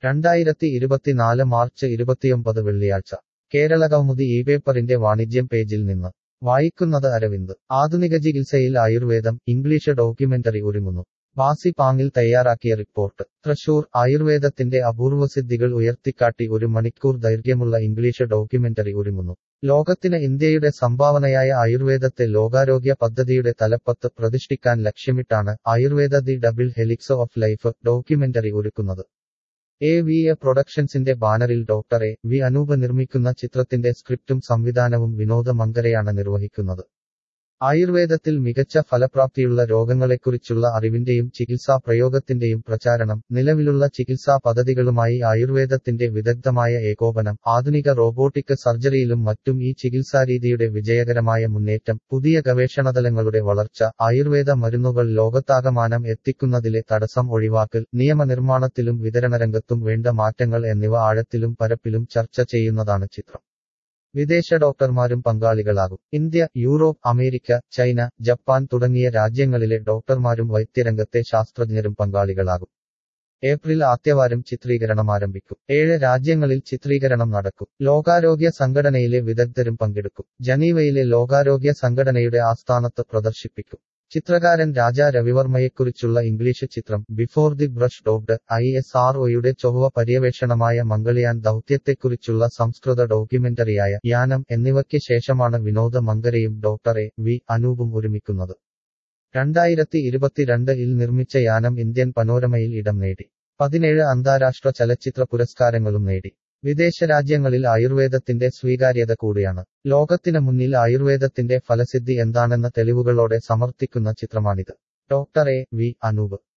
രണ്ടായിരത്തി ഇരുപത്തിനാല് മാർച്ച് ഇരുപത്തിയൊമ്പത് വെള്ളിയാഴ്ച കേരളകൗമുദി ഈ പേപ്പറിന്റെ വാണിജ്യം പേജിൽ നിന്ന് വായിക്കുന്നത് അരവിന്ദ് ആധുനിക ചികിത്സയിൽ ആയുർവേദം ഇംഗ്ലീഷ് ഡോക്യുമെന്ററി ഒരുങ്ങുന്നു ബാസി പാങ്ങിൽ തയ്യാറാക്കിയ റിപ്പോർട്ട് തൃശൂർ ആയുർവേദത്തിന്റെ അപൂർവസിദ്ധികൾ ഉയർത്തിക്കാട്ടി ഒരു മണിക്കൂർ ദൈർഘ്യമുള്ള ഇംഗ്ലീഷ് ഡോക്യുമെന്ററി ഒരുങ്ങുന്നു ലോകത്തിന് ഇന്ത്യയുടെ സംഭാവനയായ ആയുർവേദത്തെ ലോകാരോഗ്യ പദ്ധതിയുടെ തലപ്പത്ത് പ്രതിഷ്ഠിക്കാൻ ലക്ഷ്യമിട്ടാണ് Ayurveda the double helix of life documentary ഒരുക്കുന്നത് എ വി എ പ്രൊഡക്ഷൻസിന്റെ ബാനറിൽ ഡോക്ടർ എ വി അനൂപ് നിർമ്മിക്കുന്ന ചിത്രത്തിന്റെ സ്ക്രിപ്റ്റും സംവിധാനവും വിനോദ മങ്കരയാണ് നിർവഹിക്കുന്നത് ആയുർവേദത്തിൽ മികച്ച ഫലപ്രാപ്തിയുള്ള രോഗങ്ങളെക്കുറിച്ചുള്ള അറിവിന്റെയും ചികിത്സാ പ്രയോഗത്തിന്റെയും പ്രചാരണം നിലവിലുള്ള ചികിത്സാ പദ്ധതികളുമായി ആയുർവേദത്തിന്റെ വിദഗ്ധമായ ഏകോപനം ആധുനിക റോബോട്ടിക് സർജറിയിലും മറ്റും ഈ ചികിത്സാരീതിയുടെ വിജയകരമായ മുന്നേറ്റം പുതിയ ഗവേഷണതലങ്ങളുടെ വളർച്ച ആയുർവേദ മരുന്നുകൾ ലോകത്താകമാനം എത്തിക്കുന്നതിലെ തടസ്സം ഒഴിവാക്കൽ നിയമനിർമ്മാണത്തിലും വിതരണരംഗത്തും വേണ്ട മാറ്റങ്ങൾ എന്നിവ ആഴത്തിലും പരപ്പിലും ചർച്ച ചെയ്യുന്നതാണ് ചിത്രം വിദേശ ഡോക്ടർമാരും പങ്കാളികളാകും India Europe America China Japan തുടങ്ങിയ രാജ്യങ്ങളിലെ ഡോക്ടർമാരും വൈദ്യരംഗത്തെ ശാസ്ത്രജ്ഞരും പങ്കാളികളാകും ഏപ്രിൽ ആദ്യവാരം ചിത്രീകരണം ആരംഭിക്കും ഏഴ് രാജ്യങ്ങളിൽ ചിത്രീകരണം നടക്കും ലോകാരോഗ്യ സംഘടനയിലെ വിദഗ്ധരും പങ്കെടുക്കും ജനീവയിലെ ലോകാരോഗ്യ സംഘടനയുടെ ആസ്ഥാനത്ത് പ്രദർശിപ്പിക്കും ചിത്രകാരൻ രാജ രവിവർമ്മയെക്കുറിച്ചുള്ള ഇംഗ്ലീഷ് ചിത്രം ബിഫോർ ദി ബ്രഷ് ഡോഗ്ഡ് ഐ എസ് ആർ ഒയുടെ ചൊവ്വ പര്യവേഷണമായ മംഗളിയാൻ ദൗത്യത്തെക്കുറിച്ചുള്ള സംസ്കൃത ഡോക്യുമെന്ററിയായ യാനം എന്നിവയ്ക്ക് ശേഷമാണ് വിനോദ മങ്കരയും ഡോക്ടർ എ വി അനൂപും ഒരുമിക്കുന്നത് രണ്ടായിരത്തി ഇരുപത്തിരണ്ട് ഇൽ നിർമ്മിച്ച യാനം ഇന്ത്യൻ പനോരമയിൽ ഇടം നേടി പതിനേഴ് അന്താരാഷ്ട്ര ചലച്ചിത്ര പുരസ്കാരങ്ങളും നേടി വിദേശ രാജ്യങ്ങളിൽ ആയുർവേദത്തിന്റെ സ്വീകാര്യത കൂടിയാണ് ലോകത്തിന് മുന്നിൽ ആയുർവേദത്തിന്റെ ഫലസിദ്ധി എന്താണെന്ന തെളിവുകളോടെ സമർത്ഥിക്കുന്ന ചിത്രമാണിത് ഡോക്ടർ എ വി അനൂപ്